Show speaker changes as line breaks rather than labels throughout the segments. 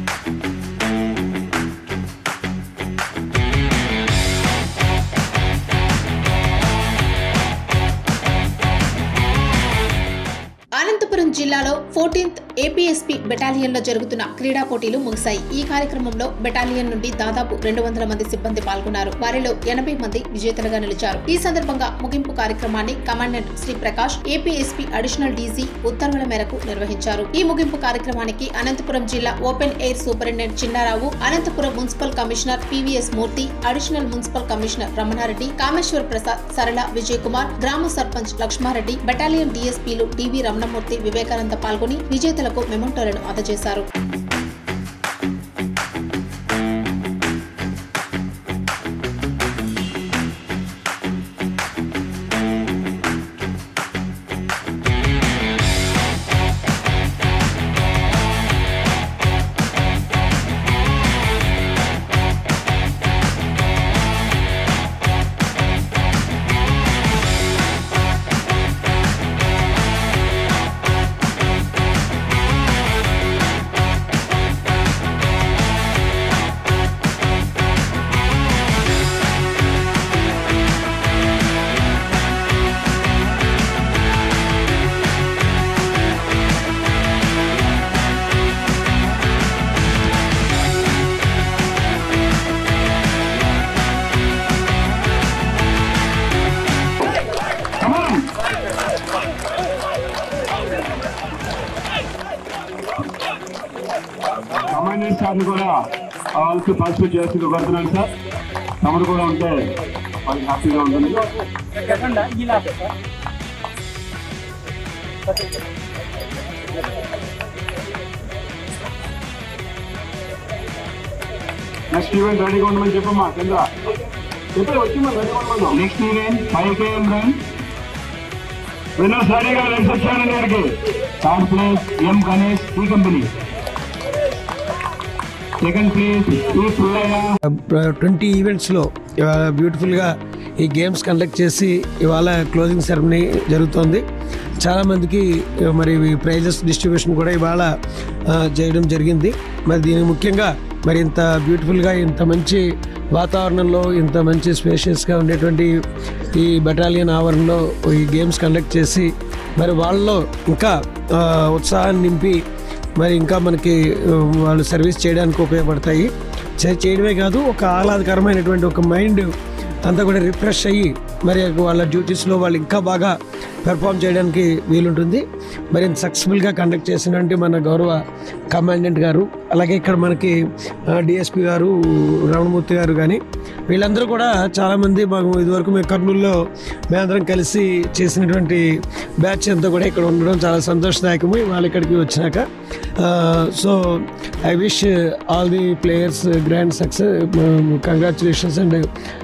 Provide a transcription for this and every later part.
అనంతపురం జిల్లాలో fourteenth APSP బెటాలియన్లో జరుగుతున్న క్రీడా పోటీలు ముగిశాయి ఈ కార్యక్రమంలో బెటాలియన్ నుండి దాదాపు రెండు వందల మంది సిబ్బంది పాల్గొన్నారు వారిలో ఎనభై మంది విజేతలుగా నిలిచారు ఈ సందర్భంగా ముగింపు కార్యక్రమాన్ని commandant Shri Prakash APSP additional DG ఉత్తర్వుల మేరకు నిర్వహించారు ఈ ముగింపు కార్యక్రమానికి అనంతపురం జిల్లా open air superintendent Chinnarao Anantapuram municipal commissioner PVS Murthy additional municipal commissioner Ramana Reddy Kameshwar Prasad Sarala Vijay Kumar గ్రామ సర్పంచ్ లక్ష్మారెడ్డి బెటాలియన్ డీఎస్పీలు టీవీ రమణమూర్తి వివేకానంద పాల్గొని విజేతలకు మెమంటోలను అందజేశారు
కమాండెంట్ సార్ని కూడా వాళ్ళకి పార్టిసిపేట్ చేస్తూ కోరుతున్నాను సార్ తమరు కూడా ఉంటే వాళ్ళకి హ్యాపీగా ఉంటుంది నెక్స్ట్ ఈవెంట్ రెడీగా ఉండమని చెప్పమ్మా చంద్ర చెప్పి వచ్చి మరి రెడీగా ఉండమను next event five KM run winners రెడీగా రిసెప్షన్ గారికి third place M Ganesh T company second place E Pullaiah
twenty ఈవెంట్స్లో ఇవాళ బ్యూటిఫుల్గా ఈ గేమ్స్ కండక్ట్ చేసి ఇవాళ క్లోజింగ్ సెరమనీ జరుగుతోంది చాలామందికి మరి ప్రైజెస్ డిస్ట్రిబ్యూషన్ కూడా ఇవాళ ఆ, చేయడం జరిగింది మరి దీనికి ముఖ్యంగా మరి ఇంత బ్యూటిఫుల్గా ఇంత మంచి వాతావరణంలో ఇంత మంచి స్పేషియస్గా ఉండేటువంటి ఈ బెటాలియన్ ఆవరణలో ఈ గేమ్స్ కండక్ట్ చేసి మరి వాళ్ళలో ఇంకా ఆ, ఉత్సాహాన్ని నింపి మరి ఇంకా మనకి ఆ, వాళ్ళు సర్వీస్ చేయడానికి ఉపయోగపడతాయి చే- చేయడమే కాదు ఒక ఆహ్లాదకరమైనటువంటి ఒక మైండ్ అంతా కూడా రిఫ్రెష్ అయ్యి మరి వాళ్ళ డ్యూటీస్లో వాళ్ళు ఇంకా బాగా పెర్ఫామ్ చేయడానికి వీలుంటుంది మరి ఇంత సక్సెస్ఫుల్గా కండక్ట్ చేసినటువంటి మన గౌరవ కమాండెంట్ గారు అలాగే ఇక్కడ మనకి డిఎస్పి గారు రమణమూర్తి గారు కానీ వీళ్ళందరూ కూడా చాలామంది మాకు ఇదివరకు మేము కర్నూలులో మేమందరం కలిసి చేసినటువంటి బ్యాచ్ అంతా కూడా ఇక్కడ ఉండడం చాలా సంతోషదాయకము వాళ్ళు ఇక్కడికి వచ్చినాక so I wish all the players grand success congratulations and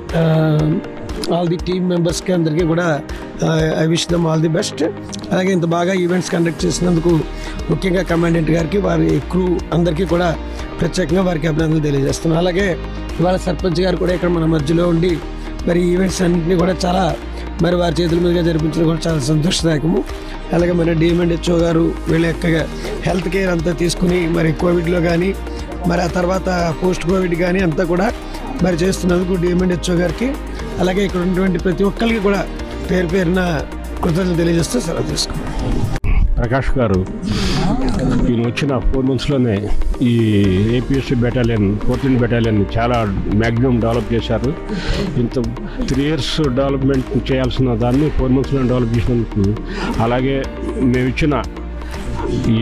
all the team మెంబర్స్కి అందరికీ కూడా I wish them all the best అలాగే ఇంత బాగా ఈవెంట్స్ కండక్ట్ చేసినందుకు ముఖ్యంగా కమాండెంట్ గారికి వారి క్రూ అందరికీ కూడా ప్రత్యేకంగా వారికి అభినందనలు తెలియజేస్తున్నాను అలాగే ఇవాళ సర్పంచ్ గారు కూడా ఇక్కడ మన మధ్యలో ఉండి మరి ఈవెంట్స్ అన్నింటినీ కూడా చాలా మరి వారి చేతుల మీదుగా జరిపించడం కూడా చాలా సంతోషదాయకము అలాగే మన డిఎంఎండ్ హెచ్ఓ గారు వీళ్ళ యొక్క హెల్త్ కేర్ అంతా తీసుకుని మరి కోవిడ్లో కానీ మరి ఆ తర్వాత పోస్ట్ కోవిడ్ కానీ అంతా కూడా మరి చేస్తున్నందుకు డిఎంఎండ్ హెచ్ఓ గారికి అలాగే ఇక్కడ ఉన్నటువంటి ప్రతి ఒక్కరికి కూడా పేరు పేరున కృతజ్ఞతలు తెలియజేస్తూ సెలవు తీసుకున్నాం
ప్రకాష్ గారు ఈయన వచ్చిన ఫోర్ మంత్స్లోనే ఈ ఏపీఎస్సీ బెటాలియన్ ఫోర్టీన్ బెటాలియన్ చాలా మ్యాక్సిమం డెవలప్ చేశారు ఇంత త్రీ ఇయర్స్ డెవలప్మెంట్ చేయాల్సిన దాన్ని ఫోర్ మంత్స్లో డెవలప్ చేసినందుకు అలాగే మేము ఇచ్చిన ఈ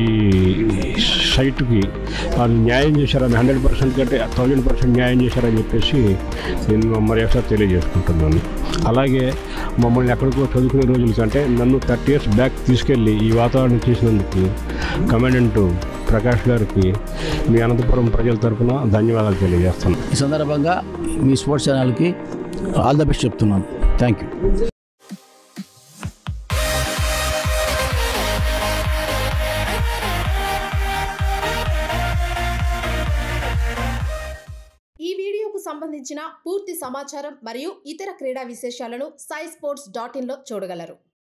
సైట్కి వాళ్ళు న్యాయం చేశారని హండ్రెడ్ పర్సెంట్ కంటే థౌజండ్ పర్సెంట్ న్యాయం చేశారని చెప్పేసి నేను మరి ఒకసారి తెలియజేసుకుంటున్నాను అలాగే మమ్మల్ని ఎక్కడికో చదువుకునే రోజుల కంటే నన్ను థర్టీ ఇయర్స్ బ్యాక్ తీసుకెళ్ళి ఈ వాతావరణం చేసినందుకు కమాండెంట్ ప్రకాష్ గారికి మీ అనంతపురం ప్రజల తరఫున ధన్యవాదాలు తెలియజేస్తాను
ఈ సందర్భంగా మీ స్పోర్ట్స్ ఛానల్కి ఆల్ ద బెస్ట్ చెప్తున్నాను థ్యాంక్ యూ
ఈ వీడియోకు సంబంధించిన పూర్తి సమాచారం మరియు ఇతర క్రీడా విశేషాలను సై స్పోర్ట్స్ డాట్ ఇన్లో చూడగలరు